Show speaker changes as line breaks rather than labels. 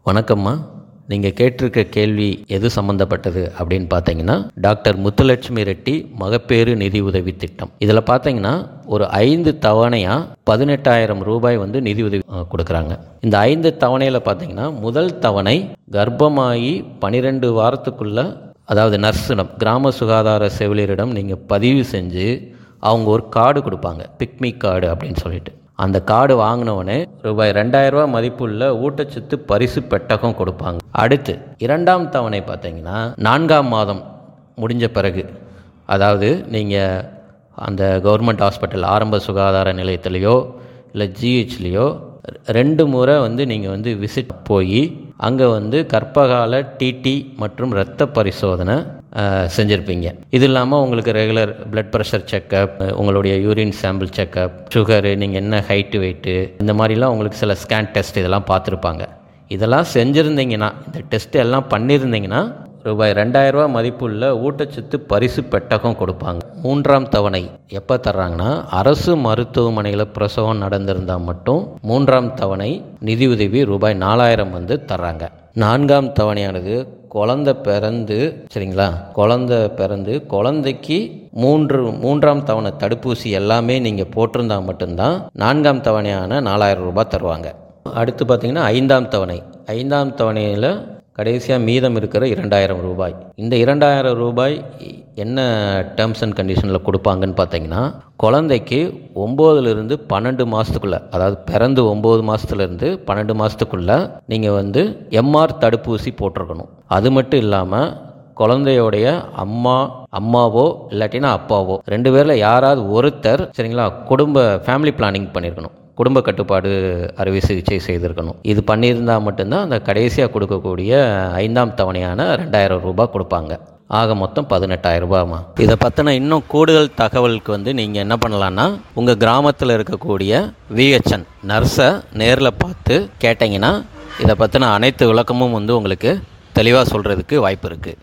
வணக்கம்மா நீங்கள் கேட்டிருக்க கேள்வி எது சம்மந்தப்பட்டது அப்படின்னு பார்த்தீங்கன்னா டாக்டர் முத்துலட்சுமி ரெட்டி மகப்பேறு நிதி உதவி திட்டம் இதில் பார்த்தீங்கன்னா ஒரு ஐந்து தவணையாக பதினெட்டாயிரம் ரூபாய் வந்து நிதி உதவி அஹ், கொடுக்குறாங்க இந்த ஐந்து தவணையில் பார்த்தீங்கன்னா முதல் தவணை கர்ப்பமாகி பன்னிரெண்டு வாரத்துக்குள்ள அதாவது நர்ஸிடம் கிராம சுகாதார செவிலியரிடம் நீங்கள் பதிவு செஞ்சு அவங்க ஒரு கார்டு கொடுப்பாங்க பிக்னிக் கார்டு அப்படின்னு சொல்லிட்டு அந்த கார்டு வாங்கினவொடனே ரூபாய் ரெண்டாயிரரூபா மதிப்புள்ள ஊட்டச்சத்து பரிசு பெட்டகம் கொடுப்பாங்க அடுத்து இரண்டாம் தவணை பார்த்தீங்கன்னா நான்காம் மாதம் முடிஞ்ச பிறகு அதாவது நீங்கள் அந்த கவர்மெண்ட் ஹாஸ்பிட்டல் ஆரம்ப சுகாதார நிலையத்திலேயோ இல்லை ஜிஹெச்லேயோ ரெண்டு முறை வந்து நீங்கள் வந்து விசிட் போய் அங்கே வந்து கர்ப்பகால டிடி மற்றும் இரத்த பரிசோதனை அஹ், செஞ்சுருப்பீங்க இது இல்லாமல் உங்களுக்கு ரெகுலர் பிளட் ப்ரெஷர் செக்கப் உங்களுடைய யூரின் சாம்பிள் செக்கப் சுகரு நீங்கள் என்ன ஹைட்டு வெயிட்டு இந்த மாதிரிலாம் உங்களுக்கு சில ஸ்கேன் டெஸ்ட் இதெல்லாம் பார்த்துருப்பாங்க இதெல்லாம் செஞ்சுருந்தீங்கன்னா இந்த டெஸ்ட் எல்லாம் பண்ணியிருந்தீங்கன்னா ரூபாய் ரெண்டாயிரரூபா மதிப்புள்ள ஊட்டச்சத்து பரிசு பெட்டகம் கொடுப்பாங்க மூன்றாம் தவணை எப்போ தர்றாங்கன்னா அரசு மருத்துவமனையில் பிரசவம் நடந்திருந்தால் மட்டும் மூன்றாம் தவணை நிதியுதவி ரூபாய் நாலாயிரம் வந்து தர்றாங்க நான்காம் தவணையானது குழந்தை பிறந்து சரிங்களா குழந்தை பிறந்து குழந்தைக்கு மூன்று மூன்றாம் தவணை தடுப்பூசி எல்லாமே நீங்கள் போட்டிருந்தா மட்டும்தான் நான்காம் தவணையான நாலாயிரம் ரூபாய் தருவாங்க அடுத்து பார்த்தீங்கன்னா ஐந்தாம் தவணை ஐந்தாம் தவணையில் கடைசியாக மீதம் இருக்கிற இரண்டாயிரம் ரூபாய் இந்த இரண்டாயிரம் ரூபாய் என்ன டேர்ம்ஸ் அண்ட் கண்டிஷனில் கொடுப்பாங்கன்னு பார்த்தீங்கன்னா குழந்தைக்கு ஒம்போதுலேருந்து பன்னெண்டு மாதத்துக்குள்ளே அதாவது பிறந்து ஒம்பது மாதத்துலேருந்து பன்னெண்டு மாதத்துக்குள்ளே நீங்கள் வந்து எம்ஆர் தடுப்பூசி போட்டிருக்கணும் அது மட்டும் இல்லாமல் குழந்தையோடைய அம்மா அம்மாவோ இல்லாட்டினா அப்பாவோ ரெண்டு பேரில் யாராவது ஒருத்தர் சரிங்களா குடும்ப ஃபேமிலி பிளானிங் பண்ணியிருக்கணும் குடும்ப கட்டுப்பாடு அறுவை சிகிச்சை செய்திருக்கணும் இது பண்ணியிருந்தால் மட்டும்தான் அந்த கடைசியாக கொடுக்கக்கூடிய ஐந்தாம் தவணையான ரெண்டாயிரம் ரூபாய் கொடுப்பாங்க ஆக மொத்தம் பதினெட்டாயிரம் ரூபாய்மா இதை பற்றின இன்னும் கூடுதல் தகவலுக்கு வந்து நீங்கள் என்ன பண்ணலான்னா உங்கள் கிராமத்தில் இருக்கக்கூடிய விஹெச்என் நர்ஸை நேரில் பார்த்து கேட்டிங்கன்னா இதை பற்றின அனைத்து விளக்கமும் வந்து உங்களுக்கு தெளிவாக சொல்கிறதுக்கு வாய்ப்பு இருக்குது